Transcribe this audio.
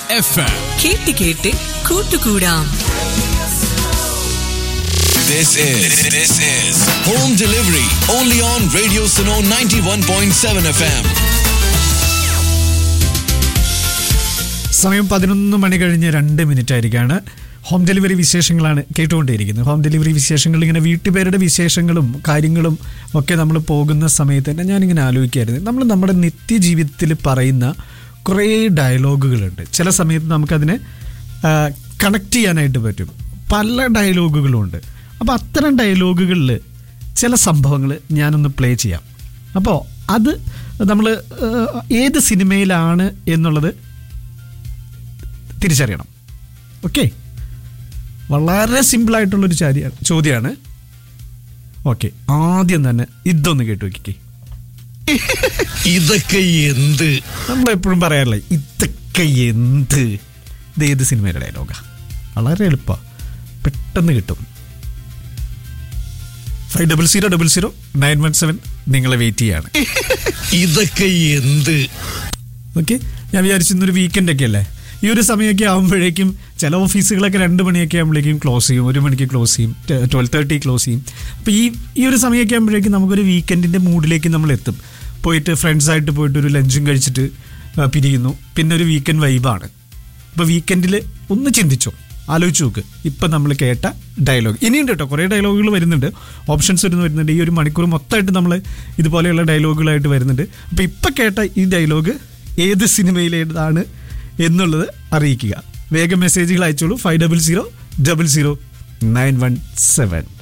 FM. കേട്ട് കേട്ട് കൂട്ടുകൂടാം This is this is home delivery only on Radio Suno 91.7 FM. സമയം പതിനൊന്ന് മണി കഴിഞ്ഞ് രണ്ട് മിനിറ്റ് ആയിരിക്കാണ് ഹോം ഡെലിവറി വിശേഷങ്ങളാണ് കേട്ടുകൊണ്ടേയിരിക്കുന്നത് ഹോം ഡെലിവറി വിശേഷങ്ങൾ ഇങ്ങനെ വീട്ടുപേരുടെ വിശേഷങ്ങളും കാര്യങ്ങളും ഒക്കെ നമ്മൾ പോകുന്ന സമയത്ത് തന്നെ ഞാനിങ്ങനെ ആലോചിക്കായിരുന്നു നമ്മൾ നമ്മുടെ നിത്യജീവിതത്തിൽ പറയുന്ന കുറേ ഡയലോഗുകളുണ്ട് ചില സമയത്ത് നമുക്കതിനെ കണക്ട് ചെയ്യാനായിട്ട് പറ്റും പല ഡയലോഗുകളും ഉണ്ട് അപ്പോൾ അത്തരം ഡയലോഗുകളിൽ ചില സംഭവങ്ങൾ ഞാനൊന്ന് പ്ലേ ചെയ്യാം അപ്പോൾ അത് നമ്മൾ ഏത് സിനിമയിലാണ് എന്നുള്ളത് തിരിച്ചറിയണം ഓക്കെ വളരെ സിമ്പിളായിട്ടുള്ളൊരു ചാരി ചോദ്യമാണ് ഓക്കെ ആദ്യം തന്നെ ഇതൊന്ന് കേട്ടു നോക്കിക്കേ ഇതൊക്കെ എന്ത് നമ്മൾ എപ്പോഴും പറയാറില്ലേ ഇതൊക്കെ എന്ത് ഇത് ഏത് സിനിമയുടെ ഡയലോഗാ വളരെ എളുപ്പമാണ് പെട്ടെന്ന് കിട്ടും five double zero double zero nine one seven നിങ്ങളെ വെയിറ്റ് ചെയ്യാണ് ഇതൊക്കെ എന്ത് ഓക്കെ ഞാൻ വിചാരിച്ചു ഇന്നൊരു വീക്കെൻഡ് ഒക്കെ അല്ലേ ഈ ഒരു സമയമൊക്കെ ആകുമ്പോഴേക്കും ചില ഓഫീസുകളൊക്കെ രണ്ട് മണിയൊക്കെ ആകുമ്പോഴേക്കും ക്ലോസ് ചെയ്യും ഒരു മണിക്ക് ക്ലോസ് ചെയ്യും ട്വൽവ് തേർട്ടി ക്ലോസ് ചെയ്യും അപ്പോൾ ഈ ഈ ഒരു സമയമൊക്കെ ആകുമ്പോഴേക്കും നമുക്കൊരു വീക്കെൻഡിൻ്റെ മൂഡിലേക്ക് നമ്മൾ എത്തും പോയിട്ട് ഫ്രണ്ട്സായിട്ട് പോയിട്ട് ഒരു ലഞ്ചും കഴിച്ചിട്ട് ആ, പിരിയുന്നു പിന്നെ ഒരു വീക്കെൻഡ് വൈബാണ് അപ്പോൾ വീക്കെൻഡിൽ ഒന്ന് ചിന്തിച്ചോ ആലോചിച്ച് നോക്ക് ഇപ്പം നമ്മൾ കേട്ട ഡയലോഗ് ഇനിയുണ്ട് കേട്ടോ കുറേ ഡയലോഗുകൾ വരുന്നുണ്ട് ഓപ്ഷൻസ് വരുന്ന വരുന്നുണ്ട് ഈ ഒരു മണിക്കൂർ മൊത്തമായിട്ട് നമ്മൾ ഇതുപോലെയുള്ള ഡയലോഗുകളായിട്ട് വരുന്നുണ്ട് അപ്പോൾ ഇപ്പം കേട്ട ഈ ഡയലോഗ് ഏത് സിനിമയിലേതാണ് എന്നുള്ളത് അറിയിക്കുക വേഗം മെസ്സേജുകൾ അയച്ചോളൂ five double zero double zero nine one seven